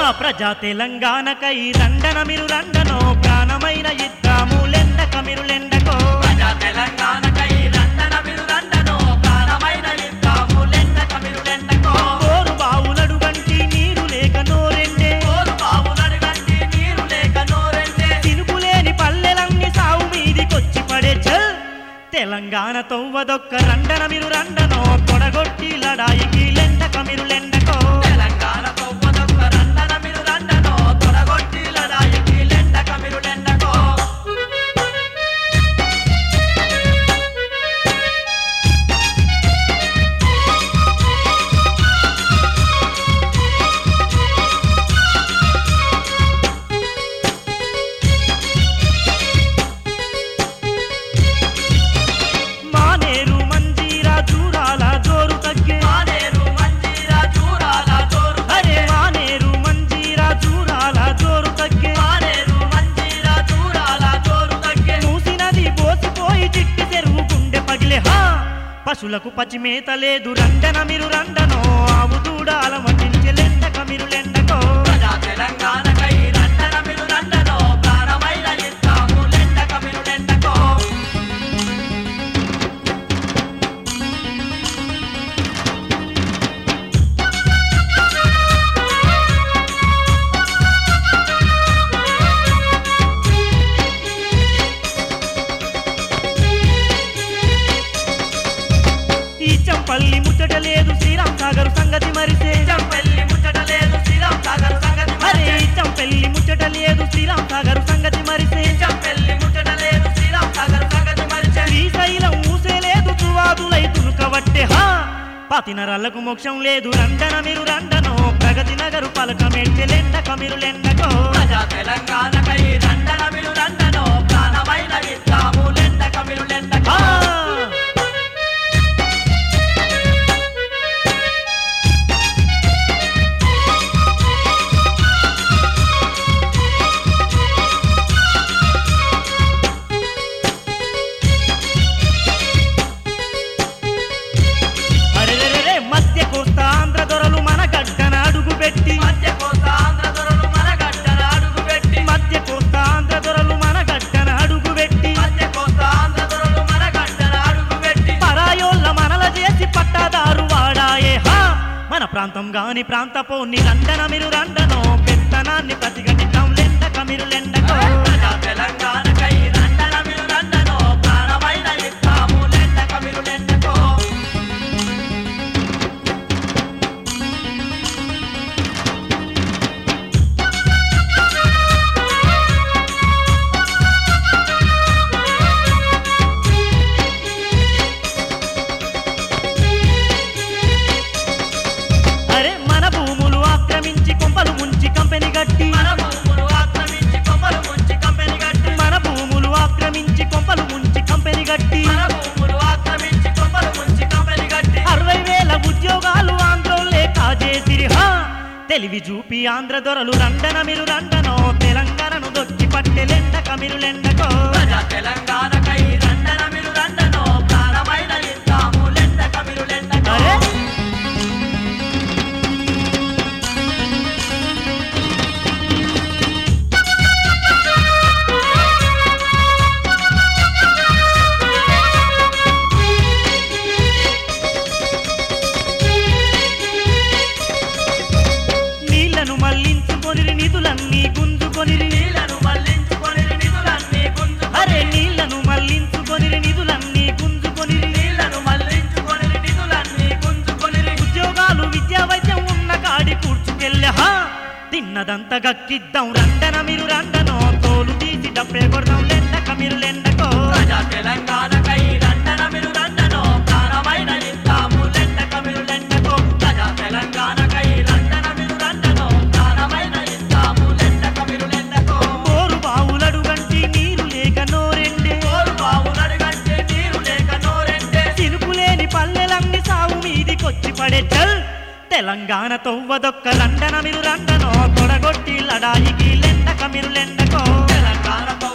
ప్రజా తెలంగాణకై రండన మీరు రండనో ప్రాణమైన ఇద్దాము లెండక మీరు లెండకో ప్రజా తెలంగాణకై రండన మీరు రండనో ప్రాణమైన యుద్ధాము లెండక మీరు లెండకో కోరు బావులడు గంటి నీరు లేక నోరెండే కోరు బావులను గంటి నీరు లేక నోరెండే తినుకులేని పల్లెలన్నీ సావు మీదికొచ్చి పడే చల్ తెలంగాణ తొవ్వదొక్క రండన మీరు రండనో తొడగొట్టి లడాయికి లెండక మీరు లెండకో తెలంగాణ తొవ్వదొక్క రండన మీరు రండనో తొడగొట్టి లడాయికి లెండక మీరు లెండకో మానేరు మంజీరా చూరాల జోరు తగ్గే మానేరు మంజీరా చూరాల జోరు అరే మానేరు మంజీరా చూరాల జోరు తగ్గే మానేరు మంజీరా చూరాల జోరు తగ్గే మూసినది పోసిపోయి చిట్టి చెరువు గుండె పగిలే హా పశులకు పచ్చిమేత లేదు రండన మీరు రండనో ఆవు దూడాల మట్టించి లెండక మీరు లెండకో ప్రజా తెలంగాణకై రండన మీరు రండనో ప్రాణమైన యుద్ధాము లెండక మీరు లెండకో ఈ చంపల్లి ముచ్చట లేదు శ్రీరామ్ సాగర్ సంగతి మరిసే పెళ్లి ముచ్చట లేదు శ్రీరామ్ సాగర్ సంగతి అరే మరిచే. ఈ చంపెల్లి ముచ్చట లేదు శ్రీరామ్ సాగర్ సంగతి మరిసే పెళ్లి ముచ్చట లేదు శ్రీరామ్ సాగర్ సంగతి మరిచే. శ్రీశైలం ఊసే లేదు తువాదులైతును కవట్టే హా పాతి నరాలకు మోక్షం లేదు రండన మీరు రండనో ప్రగతి నగరు పలక లెండక మీరు లెండకో ప్రజా తెలంగాణకై రండన మీరు రండనో ప్రాణమైన యుద్ధాము లెండక మీరు లెండకో ఆ! అరెరెరెరె, మధ్య కోస్తా ఆంధ్ర దొరలు మన గడ్డన అడుగు పెట్టి మధ్య కోస్తా ఆంధ్ర దొరలు మన గడ్డన అడుగు పెట్టి మధ్య కోస్తా ఆంధ్ర దొరలు మన గడ్డన అడుగు పెట్టి మధ్య కోస్తా ఆంధ్ర దొరలు మన గడ్డన అడుగు పెట్టి పరాయోళ్ళ మనల చేసి పట్టాదారు వాడాయే హా మన ప్రాంతం గాని ప్రాంతపోని రండన మీరు రండనో పెత్తనాన్ని ప్రతిఘటిద్దాం లెండక మీరు లెండకో ప్రజా తెలంగాణకై రండన మీరు రండనో ప్రాణమైన యుద్ధాము లెండక మీరు లెండకో అరే మన భూములు ఆక్రమించి కొంపలు ముంచి కంపెనీ గట్టి మన భూములు ఆక్రమించి కొమ్మలు ముంచి కంపెనీ కట్టి మన భూములు ఆక్రమించి కొంపలు ముంచి కంపెనీ గట్టి మన భూములు ఆక్రమించి కొమ్మలు ముంచి కంపెనీ కట్టి అరవై వేల ఉద్యోగాలు ఆంధ్రోళ్ళే కాజేసిరి హా తెలివి చూపి ఆంధ్ర దొరలు రండన మీరు రండనో తెలంగాణను దొక్కి పట్టె లెండక మీరు లెండకో ప్రజా తెలంగాణకై రండన మీరు రండనో ప్రాణమైన యుద్ధాము లెండక మీరు లెండకో అరే నీళ్లను మళ్లించుకొని నిధులన్నీ గుంజుకొని నీళ్లను మళ్లించుకొని నిధులన్నీ గుంజు అరే నీళ్లను మళ్లించుకొని నిధులన్నీ గుంజుకొని నీళ్లను మళ్లించుకొని నిధులన్నీ గుంజుకొని ఉద్యోగాలు విద్యా వైద్యం ఉన్న కాడి కూర్చుకెళ్ళా హా తిన్నదంతా గక్కిద్దాం రండన మీరు రండనో తోలు తీసి డబ్బే కొడదాం లెండక మీరు లెండకో ప్రజా తెలంగాణకై రండన మీరు రండనో ప్రాణమైన యుద్ధాము లెండక మీరు లెండకో ప్రజా తెలంగాణకై రండన మీరు రండనో ప్రాణమైన యుద్ధాము లెండక మీరు లెండకో బోరు బావులడు గంటి నీరు లేక నోరెండే కోరు బావులను గంటే నీరు లేక నోరెండే తినుకులేని పల్లెలన్నీ సావు మీదికొచ్చి పడే చల్ తెలంగాణ తొవ్వదొక్క రండన మీరు రండనో తొడగొట్టి లడాయికి లెండక మీరు లెండకో తెలంగాణ